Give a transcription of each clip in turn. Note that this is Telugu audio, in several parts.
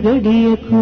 గడియకు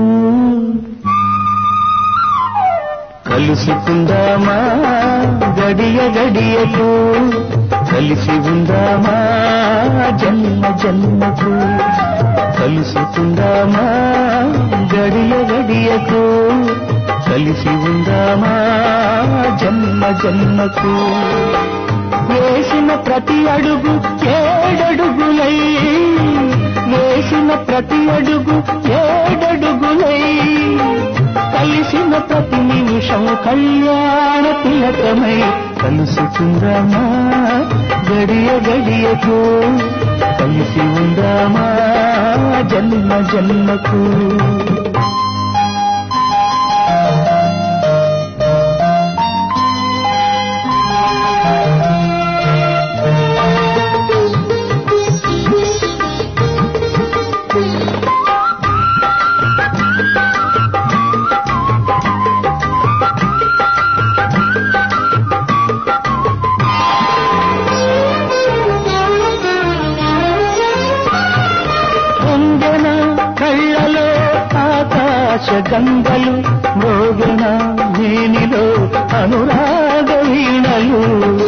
కలుసుకుందామా గడియ గడియకు కలిసి ఉందామా జన్మ జన్మకు కలుసుకుందామా గడియ గడియకు కలిసి ఉందామా జన్మ జన్మకు వేసిన ప్రతి అడుగు ఏడడుగులై వేసిన ప్రతి అడుగు ఏడడుగులై కలిసిన ప్రతి నిమిషం కళ్యాణ తిలకమై కలుసుకుందామా గడియ గడియకు కలిసి ఉందామా జన్మ జన్మకు పొంగన కళ్ళలో ఆకాశ గంగలు మోగన మేనిలో అనురాగ వీణలు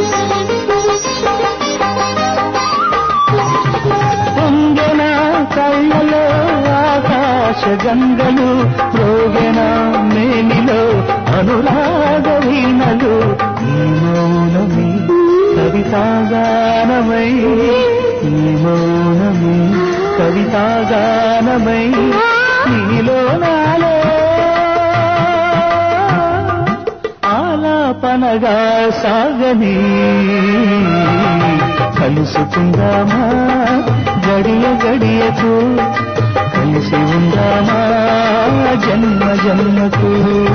పొంగన కళ్ళలో ఆకాశ గంగలు మోగన మేనిలో అనురాగ వీణలు ఈ మౌనమే కవితాగానమై ఈ మౌనమే కవితాగానమై నీలో నాలో ఆలాపనగా సాగని కలుసుకుందామా గడియ గడియకు కలిసి ఉందామా జన్మ జన్మకు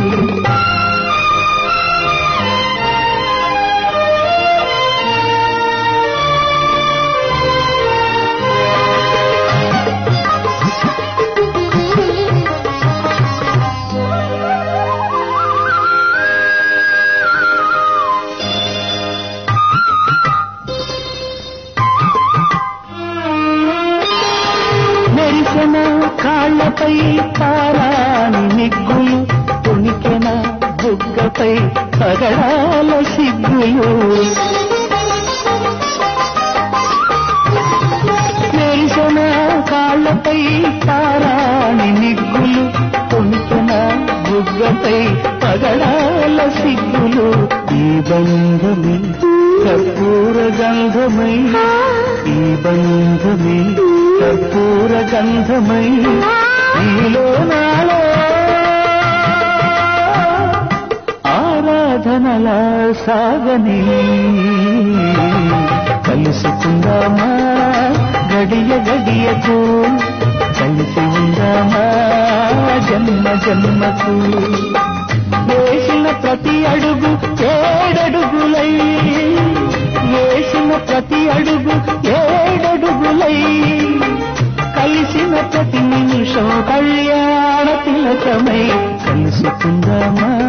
మెరిసిన కాళ్ళపై తారాని నిగ్గులు తొణికెన బుగ్గపై పగడాల సిగ్గులు మెరిసిన కాళ్ళపై తారాని నిగ్గులు తొణికెన బుగ్గపై పగడాల సిగ్గులు ఈ బంధమే కర్పూర గంధమై ఈ బంధమే కర్పూర గంధమై నీలో నాలో ఆరాధనల సాగని కలుసుకుందామా గడియ గడియకు కలిసి ఉందామా జన్మ జన్మకు వేసిన ప్రతి అడుగు ఏడడుగులై వేసిన ప్రతి అడుగు ఏడడుగులై కలిసిన ప్రతి నిమిషం కళ్యాణ తిలకమై కలుసుకుందామా